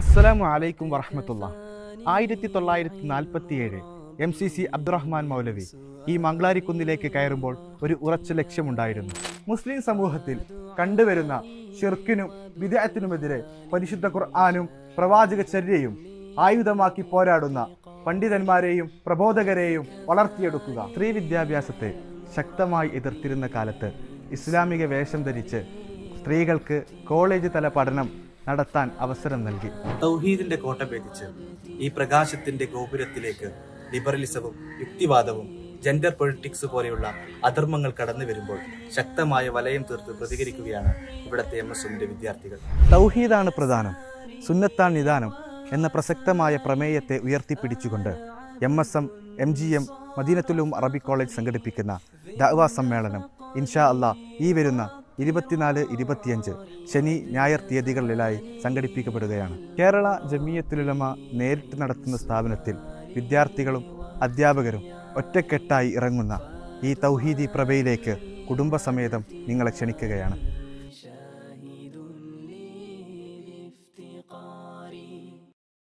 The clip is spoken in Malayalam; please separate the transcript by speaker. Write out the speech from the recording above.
Speaker 1: അസ്സലാമു അലൈക്കും വറഹമത്തുള്ള ആയിരത്തി തൊള്ളായിരത്തി നാൽപ്പത്തി ഏഴ് M C C Abdurahman Maulavi ഈ മംഗളാരിക്കുന്നിലേക്ക് കയറുമ്പോൾ ഒരു ഉറച്ച ലക്ഷ്യമുണ്ടായിരുന്നു മുസ്ലിം സമൂഹത്തിൽ കണ്ടുവരുന്ന ഷിർക്കിനും വിദേഹത്തിനുമെതിരെ പരിശുദ്ധ ഖുർആാനും പ്രവാചക ചര്യയും ആയുധമാക്കി പോരാടുന്ന പണ്ഡിതന്മാരെയും പ്രബോധകരെയും വളർത്തിയെടുക്കുക സ്ത്രീ വിദ്യാഭ്യാസത്തെ ശക്തമായി എതിർത്തിരുന്ന കാലത്ത് ഇസ്ലാമിക വേഷം ധരിച്ച് സ്ത്രീകൾക്ക് കോളേജ് തല പഠനം നടത്താൻ അവസരം നൽകി
Speaker 2: തൗഹീദിന്റെ കോട്ട ഭേദിച്ച് ഈ പ്രകാശത്തിന്റെ ഗോപുരത്തിലേക്ക് ലിബറലിസവും യുക്തിവാദവും ജെൻഡർ പൊളിറ്റിക്സ് പോലെയുള്ള അധർമ്മങ്ങൾ കടന്നു വരുമ്പോൾ ശക്തമായ വലയം തീർത്ത് പ്രതികരിക്കുകയാണ് ഇവിടത്തെ എം എസ് എമ്മിന്റെ വിദ്യാർത്ഥികൾ
Speaker 1: തൗഹീദാണ് പ്രധാനം സുന്നത്താൻ നിദാനം എന്ന പ്രസക്തമായ പ്രമേയത്തെ ഉയർത്തിപ്പിടിച്ചുകൊണ്ട് M S M M G M മദീനത്തുലും അറബിക് കോളേജ് സംഘടിപ്പിക്കുന്ന ദഅവ സമ്മേളനം ഇൻഷാ അല്ലാ ഈ വരുന്ന ഇരുപത്തിനാല് ഇരുപത്തിയഞ്ച് ശനി ഞായർ തീയതികളിലായി സംഘടിപ്പിക്കപ്പെടുകയാണ് കേരള ജമിയത്തുലുലമ നേരിട്ട് നടത്തുന്ന സ്ഥാപനത്തിൽ വിദ്യാർത്ഥികളും അധ്യാപകരും ഒറ്റക്കെട്ടായി ഇറങ്ങുന്ന ഈ തൗഹീദി പ്രഭയിലേക്ക് കുടുംബസമേതം നിങ്ങളെ ക്ഷണിക്കുകയാണ്